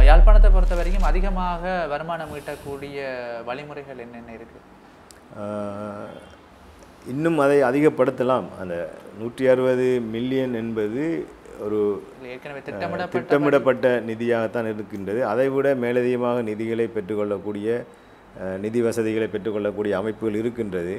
யாழ்ப்பாணத்தை பொறுத்த வரைக்கும் அதிகமாக வருமானம் ஈட்டக்கூடிய வழிமுறைகள் என்னென்ன இருக்கு ஆஹ், இன்னும் அதை அதிகப்படுத்தலாம் அந்த நூற்றி அறுபது மில்லியன் என்பது ஒரு இல்ல, ஏற்கனவே திட்டமிடப்பட்ட திட்டமிடப்பட்ட நிதியாகத்தான் இருக்கின்றது அதைவிட மேலதிகமாக நிதிகளை பெற்றுக்கொள்ளக்கூடிய அஹ், நிதி வசதிகளை பெற்றுக்கொள்ளக்கூடிய அமைப்புகள் இருக்கின்றது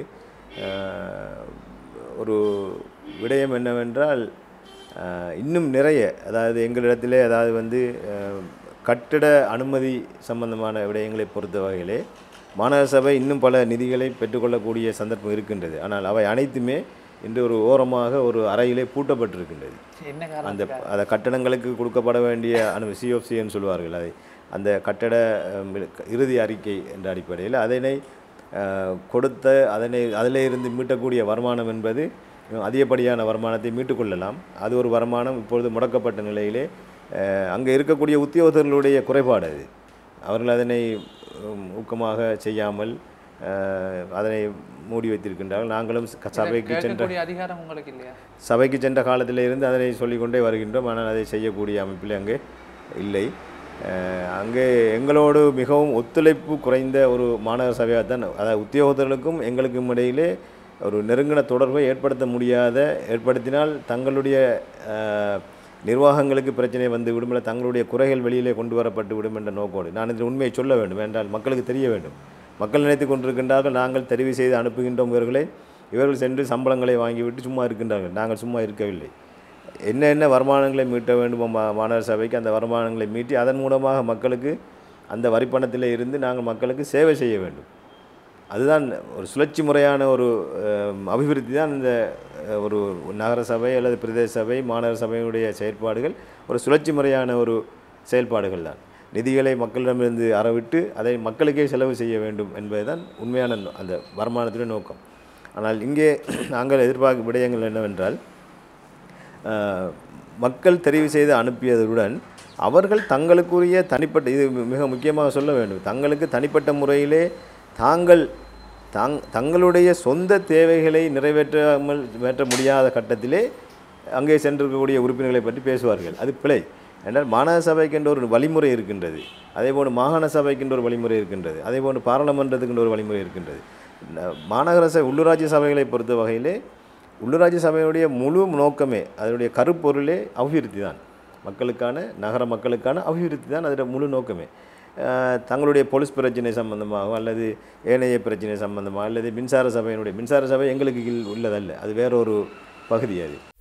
அஹ், ஒரு விடயம் என்னவென்றால் அஹ், இன்னும் நிறைய அதாவது எங்களிடத்திலே அதாவது வந்து அஹ், கட்டிட அனுமதி சம்பந்தமான விடயங்களை பொறுத்த வகையிலே மாநகர சபை இன்னும் பல நிதிகளை பெற்றுக்கொள்ளக்கூடிய சந்தர்ப்பம் இருக்கின்றது ஆனால் அவை அனைத்துமே இன்று ஒரு ஓரமாக ஒரு அறையிலே பூட்டப்பட்டிருக்கின்றது என்ன அந்த காரணம் அந்த கட்டடங்களுக்கு கொடுக்கப்பட வேண்டிய அனு சிஎஃப்சின்னு சொல்வார்கள் அதை அந்த கட்டட அஹ், மில்- இறுதி அறிக்கை என்ற அடிப்படையில் அதனை அஹ், கொடுத்த அதனை அதிலே இருந்து மீட்டக்கூடிய வருமானம் என்பது இன்னும் அதிகப்படியான வருமானத்தை மீட்டுக்கொள்ளலாம் அது ஒரு வருமானம் இப்பொழுது முடக்கப்பட்ட நிலையிலே அஹ், அங்கே இருக்கக்கூடிய உத்தியோகத்தர்களுடைய குறைபாடு அது அவர்கள் அதனை உம், ஊக்கமாக செய்யாமல் அஹ், அதனை மூடி வைத்திருக்கின்றார்கள் நாங்களும் ச- சபைக்கு சென்ற கேட்கக்கூடிய அதிகாரம் உங்களுக்கு இல்லையா சபைக்கு சென்ற காலத்தில் இருந்து அதனை சொல்லிக்கொண்டே வருகின்றோம் ஆனால் அதை செய்யக்கூடிய அமைப்பில் அங்கே இல்லை அஹ் அங்கே எங்களோடு மிகவும் ஒத்துழைப்பு குறைந்த ஒரு மாநகர சபையாக தான் அதாவது உத்தியோகத்தர்களுக்கும் எங்களுக்கும் இடையிலே ஒரு நெருங்கின தொடர்பை ஏற்படுத்த முடியாத ஏற்படுத்தினால் தங்களுடைய அஹ், நிர்வாகங்களுக்கு பிரச்சனை வந்து விடும் இல்லை தங்களுடைய குறைகள் வெளியிலே கொண்டு வரப்பட்டு விடும் என்ற நோக்கோடு நான் இதில் உண்மையை சொல்ல வேண்டும் என்றால் மக்களுக்கு தெரிய வேண்டும் மக்கள் நினைத்து கொண்டிருக்கின்றார்கள் நாங்கள் தெரிவு செய்து அனுப்புகின்றோம் இவர்களை இவர்கள் சென்று சம்பளங்களை வாங்கிவிட்டு சும்மா இருக்கின்றார்கள் நாங்கள் சும்மா இருக்கவில்லை என்ன என்ன வருமானங்களை மீட்ட வேண்டுமோ மா மாநகர சபைக்கு அந்த வருமானங்களை மீட்டி அதன் மூலமாக மக்களுக்கு அந்த வரிப்பணத்தில் இருந்து நாங்கள் மக்களுக்கு சேவை செய்ய வேண்டும் அதுதான் ஒரு சுழற்சி முறையான ஒரு அஹ், அபிவிருத்தி தான் இந்த அஹ், ஒரு நகர சபை அல்லது பிரதேச சபை மாநகர சபையினுடைய செயற்பாடுகள் ஒரு சுழற்சி முறையான ஒரு செயல்பாடுகள் தான் நிதிகளை மக்களிடமிருந்து அறவிட்டு அதை மக்களுக்கே செலவு செய்ய வேண்டும் என்பதுதான் உண்மையான நோ- அந்த வருமானத்துடைய நோக்கம் ஆனால் இங்கே நாங்கள் எதிர்பார்க்கும் விடயங்கள் என்னவென்றால் அஹ், மக்கள் தெரிவு செய்து அனுப்பியதுடன் அவர்கள் தங்களுக்குரிய தனிப்பட்ட இது மி- மிக முக்கியமாக சொல்ல வேண்டும் தங்களுக்கு தனிப்பட்ட முறையிலே தாங்கள் தாங் தங்களுடைய சொந்த தேவைகளை நிறைவேற்றாமல் வேற்ற முடியாத கட்டத்திலே அங்கே சென்றிருக்கக்கூடிய உறுப்பினர்களை பற்றி பேசுவார்கள் அது பிழை என்றால் மாநகர சபைக்கென்ற ஒரு வழிமுறை இருக்கின்றது அதேபோன்று மாகாண சபைக்கென்ற ஒரு வழிமுறை இருக்கின்றது அதேபோன்று பாராளுமன்றத்துக்கென்ற ஒரு வழிமுறை இருக்கின்றது ந- மாநகர சபை உள்ளூராட்சி சபைகளை பொறுத்த வகையிலே உள்ளூராட்சி சபையினுடைய முழு நோக்கமே அதனுடைய கருப்பொருளே அபிவிருத்தி தான் மக்களுக்கான நகர மக்களுக்கான அபிவிருத்தி தான் அதோட முழு நோக்கமே அஹ் தங்களுடைய போலீஸ் பிரச்சனை சம்பந்தமாக அல்லது ஏனைய பிரச்சனை சம்பந்தமாக அல்லது மின்சார சபையினுடைய மின்சார சபை எங்களுக்கு கீழ் உள்ளதல்ல அது வேற ஒரு பகுதி அது